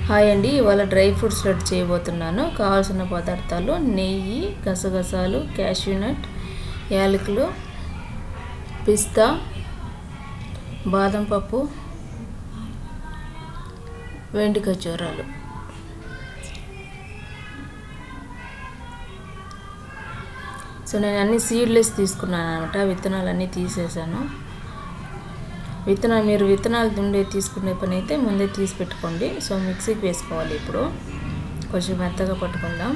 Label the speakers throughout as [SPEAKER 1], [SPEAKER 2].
[SPEAKER 1] hi అండి ఇవాళ dry fruits laddu చేయబోతున్నాను కావాల్సిన పదార్థాలు నెయ్యి గసగసాలు క్యాష్యూనట్ యాలకులు పిస్తా బాదం పప్పు వెండి ఖర్జూరాలు సో నేను అన్ని సీడ్లెస్ తీసుకున్నాను అనమాట విత్తనాలు అన్నీ తీసేసాను విత్తనాలు మీరు విత్తనాలు ఉండే తీసుకునే పని అయితే ముందే తీసి పెట్టుకోండి సో మిక్సీకి వేసుకోవాలి ఇప్పుడు కొంచెం మెత్తగా పట్టుకుందాం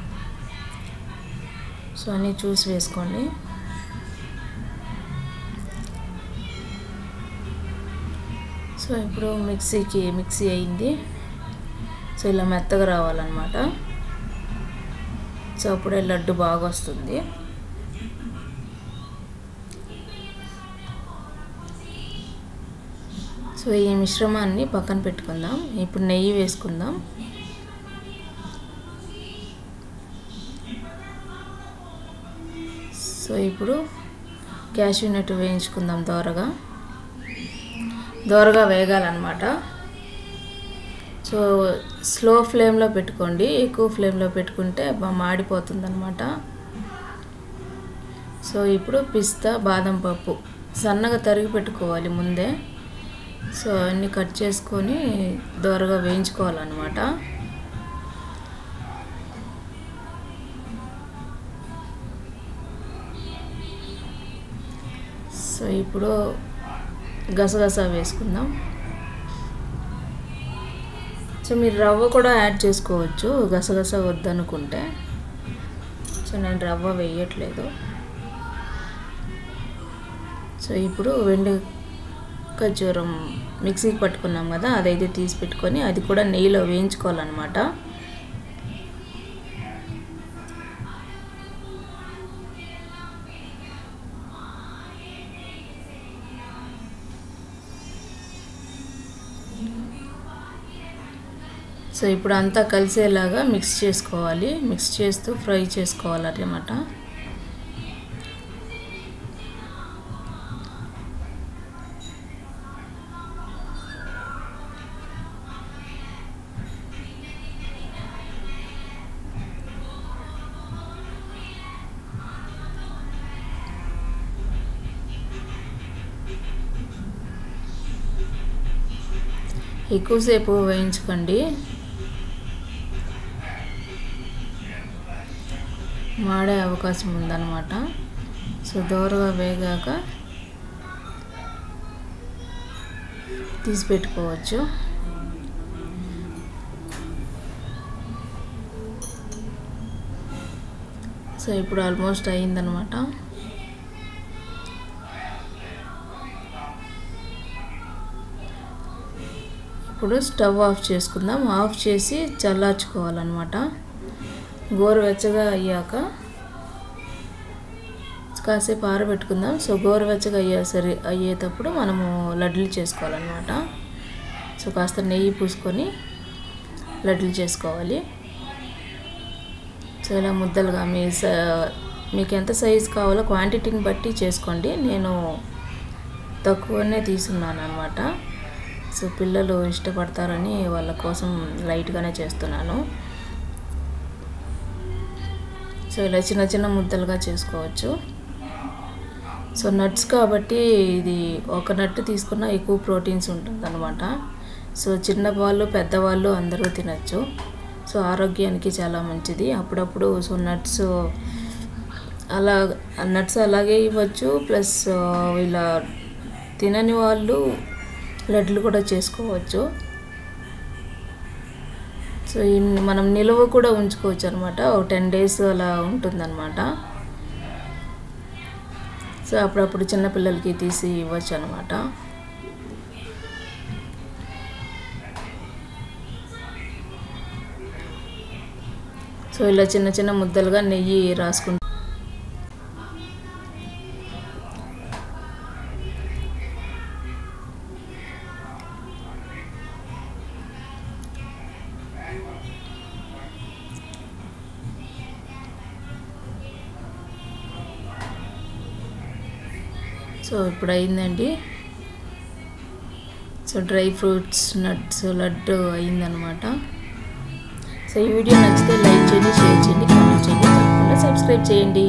[SPEAKER 1] సో అన్నీ చూసి వేసుకోండి సో ఇప్పుడు మిక్సీకి మిక్సీ అయింది సో ఇలా మెత్తగా రావాలన్నమాట సో అప్పుడే లడ్డు బాగా వస్తుంది సో ఈ మిశ్రమాన్ని పక్కన పెట్టుకుందాం ఇప్పుడు నెయ్యి వేసుకుందాం సో ఇప్పుడు క్యాష్యూ నట్ వేయించుకుందాం దోరగా దోరగా వేగాలన్నమాట సో స్లో ఫ్లేమ్లో పెట్టుకోండి ఎక్కువ ఫ్లేమ్లో పెట్టుకుంటే మాడిపోతుంది అనమాట సో ఇప్పుడు పిస్తా బాదం పప్పు సన్నగా తరిగి పెట్టుకోవాలి ముందే సో అన్నీ కట్ చేసుకొని దోరగా వేయించుకోవాలన్నమాట సో ఇప్పుడు గసగసా వేసుకుందాం సో మీరు రవ్వ కూడా యాడ్ చేసుకోవచ్చు గసగస వద్దనుకుంటే సో నేను రవ్వ వేయట్లేదు సో ఇప్పుడు వెండి ఖర్జూరం మిక్సీకి పట్టుకున్నాం కదా అదైతే తీసి పెట్టుకొని అది కూడా నెయ్యిలో వేయించుకోవాలన్నమాట సో ఇప్పుడు అంతా కలిసేలాగా మిక్స్ చేసుకోవాలి మిక్స్ చేస్తూ ఫ్రై చేసుకోవాలన్నమాట ఎక్కువసేపు వేయించుకోండి మాడే అవకాశం ఉందన్నమాట సో దోరగా వేగాక తీసి పెట్టుకోవచ్చు సో ఇప్పుడు ఆల్మోస్ట్ అయిందనమాట ఇప్పుడు స్టవ్ ఆఫ్ చేసుకుందాం ఆఫ్ చేసి చల్లార్చుకోవాలన్నమాట గోరువెచ్చగా అయ్యాక కాసేపు ఆరబెట్టుకుందాం సో గోరువెచ్చగా అయ్యే సరి అయ్యేటప్పుడు మనము లడ్లు చేసుకోవాలన్నమాట సో కాస్త నెయ్యి పూసుకొని లడ్లు చేసుకోవాలి సో ఇలా ముద్దలుగా మీ మీకు ఎంత సైజు కావాలో క్వాంటిటీని బట్టి చేసుకోండి నేను తక్కువనే తీసుకున్నాను అనమాట సో పిల్లలు ఇష్టపడతారని వాళ్ళ కోసం లైట్గానే చేస్తున్నాను సో ఇలా చిన్న చిన్న ముద్దలుగా చేసుకోవచ్చు సో నట్స్ కాబట్టి ఇది ఒక నట్టు తీసుకున్న ఎక్కువ ప్రోటీన్స్ ఉంటుంది అనమాట సో చిన్న వాళ్ళు పెద్దవాళ్ళు అందరూ తినచ్చు సో ఆరోగ్యానికి చాలా మంచిది అప్పుడప్పుడు సో నట్స్ అలా నట్స్ అలాగే ఇవ్వచ్చు ప్లస్ ఇలా తినని వాళ్ళు లడ్లు కూడా చేసుకోవచ్చు సో మనం నిల్వ కూడా ఉంచుకోవచ్చు అనమాట ఒక టెన్ డేస్ అలా ఉంటుందన్నమాట సో అప్పుడప్పుడు చిన్నపిల్లలకి తీసి ఇవ్వచ్చు అనమాట సో ఇలా చిన్న చిన్న ముద్దలుగా నెయ్యి రాసుకుంటూ సో ఇప్పుడు అయిందండి so dry fruits nuts laddu అయిందనమాట సో ఈ వీడియో నచ్చితే లైక్ చేయండి షేర్ చేయండి కామెంట్ చేయండి తప్పకుండా సబ్స్క్రైబ్ చేయండి